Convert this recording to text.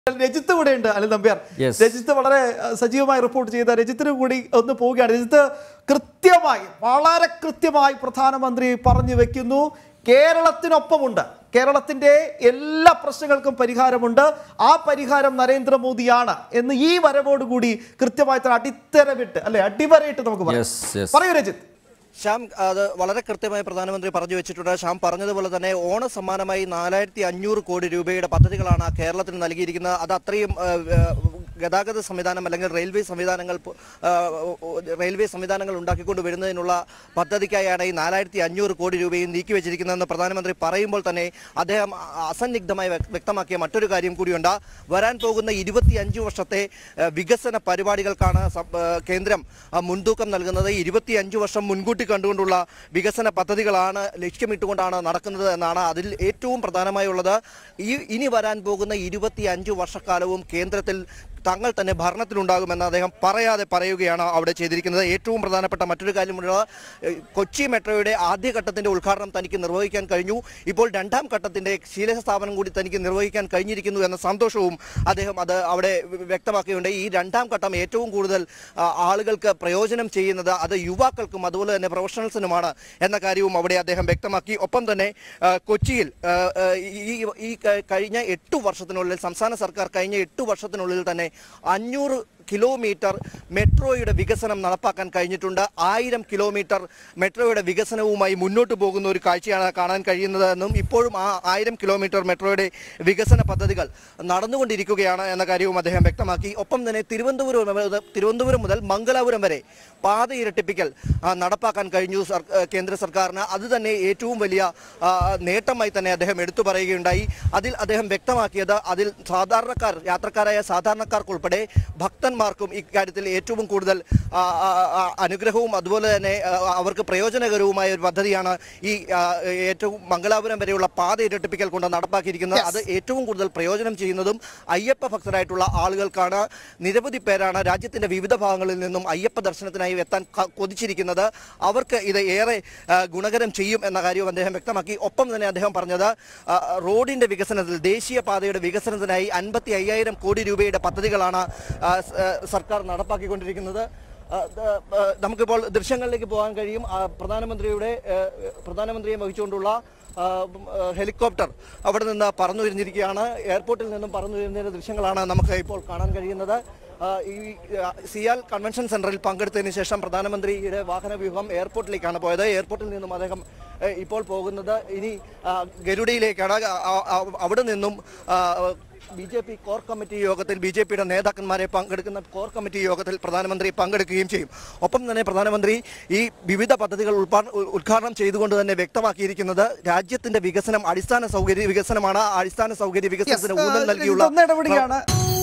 രജിത്ത് കൂടെ ഉണ്ട് അനിൽ നമ്പ്യാർ Yes. രജിത്ത് വളരെ അഹ്, സജീവമായി റിപ്പോർട്ട് ചെയ്ത രജിത്തിന് കൂടി ഒന്ന് പോവുകയാണ് രജിത്ത് കൃത്യമായി വളരെ കൃത്യമായി പ്രധാനമന്ത്രി പറഞ്ഞു വെക്കുന്നു കേരളത്തിനൊപ്പമുണ്ട് കേരളത്തിന്റെ എല്ലാ പ്രശ്നങ്ങൾക്കും പരിഹാരമുണ്ട് ആ പരിഹാരം നരേന്ദ്രമോദിയാണ് എന്ന് ഈ വരവോടുകൂടി കൃത്യമായി തന്നെ അടിത്തരവിട്ട് അല്ലെ അടിവരയിട്ട് നമുക്ക് പറയാം Yes, yes. പറയൂ രജിത്ത് ശ്യാം അത് വളരെ കൃത്യമായി പ്രധാനമന്ത്രി പറഞ്ഞു വെച്ചിട്ടുണ്ട് ശ്യാം പറഞ്ഞതുപോലെ തന്നെ ഓണ സമ്മാനമായി നാലായിരത്തി അഞ്ഞൂറ് കോടി രൂപയുടെ പദ്ധതികളാണ് കേരളത്തിന് നൽകിയിരിക്കുന്നത് അത് അത്രയും ആ, ആ, ഗതാഗത സംവിധാനം അല്ലെങ്കിൽ റെയിൽവേ സംവിധാനങ്ങൾ പോ- ആ, റെയിൽവേ സംവിധാനങ്ങൾ ഉണ്ടാക്കിക്കൊണ്ട് വരുന്നതിനുള്ള പദ്ധതിക്കായാണ് ഈ നാലായിരത്തി അഞ്ഞൂറ് കോടി രൂപയും നീക്കിവെച്ചിരിക്കുന്നതെന്ന് പ്രധാനമന്ത്രി പറയുമ്പോൾ തന്നെ അദ്ദേഹം അസന്നിഗ്ധമായി വ്യക്- വ്യക്തമാക്കിയ മറ്റൊരു കാര്യം കൂടിയുണ്ട് വരാൻ പോകുന്ന ഇരുപത്തി അഞ്ച് വർഷത്തെ ആ, വികസന പരിപാടികൾക്കാണ് സം- ആ, കേന്ദ്രം ആ, മുൻതൂക്കം നൽകുന്നത് ഇരുപത്തി അഞ്ച് വർഷം മുൻകൂട്ടി കണ്ടുകൊണ്ടുള്ള വികസന പദ്ധതികളാണ് ലക്ഷ്യമിട്ടുകൊണ്ടാണ് നടക്കുന്നത് എന്നാണ് അതിൽ ഏറ്റവും പ്രധാനമായുള്ളത് ഈ ഇനി വരാൻ പോകുന്ന ഇരുപത്തി അഞ്ച് വർഷക്കാലവും കേന്ദ്രത്തിൽ തങ്ങൾ തന്നെ ഭരണത്തിലുണ്ടാകുമെന്ന് അദ്ദേഹം പറയാതെ പറയുകയാണ് അവിടെ ചെയ്തിരിക്കുന്നത് ഏറ്റവും പ്രധാനപ്പെട്ട മറ്റൊരു കാര്യമുള്ളത് ഏഹ്, കൊച്ചി മെട്രോയുടെ ആദ്യഘട്ടത്തിന്റെ ഉദ്ഘാടനം തനിക്ക് നിർവഹിക്കാൻ കഴിഞ്ഞു ഇപ്പോൾ രണ്ടാം ഘട്ടത്തിന്റെ ശീലസ്ഥാപനം കൂടി തനിക്ക് നിർവഹിക്കാൻ കഴിഞ്ഞിരിക്കുന്നു എന്ന സന്തോഷവും അദ്ദേഹം അത് അവിടെ വ്യക്തമാക്കിയുണ്ട് ഈ രണ്ടാം ഘട്ടം ഏറ്റവും കൂടുതൽ ആ, ആളുകൾക്ക് പ്രയോജനം ചെയ്യുന്നത് അത് യുവാക്കൾക്കും അതുപോലെ തന്നെ പ്രൊഫഷണൽസിനുമാണ് എന്ന കാര്യവും അവിടെ അദ്ദേഹം വ്യക്തമാക്കി ഒപ്പം തന്നെ ആ, കൊച്ചിയിൽ ആ, ആ, ഈ ഈ ക- കഴിഞ്ഞ എട്ടു വർഷത്തിനുള്ളിൽ സംസ്ഥാന സർക്കാർ കഴിഞ്ഞ എട്ടു വർഷത്തിനുള്ളിൽ തന്നെ അഞ്ഞൂറ് കിലോമീറ്റർ മെട്രോയുടെ വികസനം നടപ്പാക്കാൻ കഴിഞ്ഞിട്ടുണ്ട് ആയിരം കിലോമീറ്റർ മെട്രോയുടെ വികസനവുമായി മുന്നോട്ട് പോകുന്ന ഒരു കാഴ്ചയാണ് കാണാൻ കഴിയുന്നതെന്നും ഇപ്പോഴും ആ ആയിരം കിലോമീറ്റർ മെട്രോയുടെ വികസന പദ്ധതികൾ നടന്നുകൊണ്ടിരിക്കുകയാണ് എന്ന കാര്യവും അദ്ദേഹം വ്യക്തമാക്കി ഒപ്പം തന്നെ തിരുവനന്തപുരം മുതൽ- തിരുവനന്തപുരം മുതൽ മംഗലാപുരം വരെ പാത ഇരട്ടിപ്പിക്കൽ ആ, നടപ്പാക്കാൻ കഴിഞ്ഞു സർ- ആ, കേന്ദ്ര സർക്കാരിന് അത് തന്നെ ഏറ്റവും വലിയ ആ, നേട്ടമായി തന്നെ അദ്ദേഹം എടുത്തു പറയുകയുണ്ടായി അതിൽ അദ്ദേഹം വ്യക്തമാക്കിയത് അതിൽ സാധാരണക്കാർ യാത്രക്കാരായ സാധാരണക്കാർക്കുൾപ്പെടെ ഭക്തന്മാർക്കും ഇക്കാര്യത്തിൽ ഏറ്റവും കൂടുതൽ ആ, ആ, ആ, അനുഗ്രഹവും അതുപോലെ തന്നെ ആ, അവർക്ക് പ്രയോജനകരവുമായ ഒരു പദ്ധതിയാണ് ഈ ആ, ഏറ്റവും മംഗലാപുരം വരെയുള്ള പാത ഇരട്ടിപ്പിക്കൽ കൊണ്ട് നടപ്പാക്കിയിരിക്കുന്നത് അത് ഏറ്റവും കൂടുതൽ പ്രയോജനം ചെയ്യുന്നതും അയ്യപ്പ ഭക്തരായിട്ടുള്ള ആളുകൾക്കാണ് നിരവധി പേരാണ് രാജ്യത്തിന്റെ വിവിധ ഭാഗങ്ങളിൽ നിന്നും അയ്യപ്പ ദർശനത്തിനായി എത്താൻ ക- കൊതിച്ചിരിക്കുന്നത് അവർക്ക് ഇത് ഏറെ ആ, ഗുണകരം ചെയ്യും എന്ന കാര്യവും അദ്ദേഹം വ്യക്തമാക്കി ഒപ്പം തന്നെ അദ്ദേഹം പറഞ്ഞത് ആ, റോഡിന്റെ വികസനത്തിൽ ദേശീയപാതയുടെ വികസനത്തിനായി അൻപത്തി അയ്യായിരം കോടി രൂപയുടെ പദ്ധതികളാണ് ആ, സ- ആ, സർക്കാർ നടപ്പാക്കിക്കൊണ്ടിരിക്കുന്നത് ആ, ദ- ആ, നമുക്കിപ്പോൾ ദൃശ്യങ്ങളിലേക്ക് പോകാൻ കഴിയും ആ, പ്രധാനമന്ത്രിയുടെ ആ, പ്രധാനമന്ത്രിയെ വഹിച്ചുകൊണ്ടുള്ള ആ, ഉം, ആ, ഹെലികോപ്റ്റർ അവിടെ നിന്ന് പറന്നു വരുന്നിരിക്കുകയാണ് എയർപോർട്ടിൽ നിന്നും പറന്നു വരുന്നതിന്റെ ദൃശ്യങ്ങളാണ് നമുക്ക് ഇപ്പോൾ കാണാൻ കഴിയുന്നത് ആ, ഈ ആ, സിയാൽ കൺവെൻഷൻ സെന്ററിൽ പങ്കെടുത്തതിന് ശേഷം പ്രധാനമന്ത്രിയുടെ വാഹന വ്യൂഹം എയർപോർട്ടിലേക്കാണ് പോയത് എയർപോർട്ടിൽ നിന്നും അദ്ദേഹം ഏ, ഇപ്പോൾ പോകുന്നത് ഇനി ആ, ഗരുഡയിലേക്കാണ് ആ, ആ, ആ, അവിടെ നിന്നും BJP core committee യോഗത്തിൽ ബി ജെ പിയുടെ നേതാക്കന്മാരെ പങ്കെടുക്കുന്ന കോർ കമ്മിറ്റി യോഗത്തിൽ പ്രധാനമന്ത്രി പങ്കെടുക്കുകയും ചെയ്യും ഒപ്പം തന്നെ പ്രധാനമന്ത്രി ഈ വിവിധ പദ്ധതികൾ ഉൾപ്പാ- ഉ- ഉദ്ഘാടനം ചെയ്തുകൊണ്ട് തന്നെ വ്യക്തമാക്കിയിരിക്കുന്നത് രാജ്യത്തിന്റെ വികസനം അടിസ്ഥാന സൗകര്യ വികസനമാണ് ആ അടിസ്ഥാന സൗകര്യ വികസനത്തിന് ഊന്നൽ നൽകിയുള്ള ഒന്ന് ഇടപെടുകയാണ്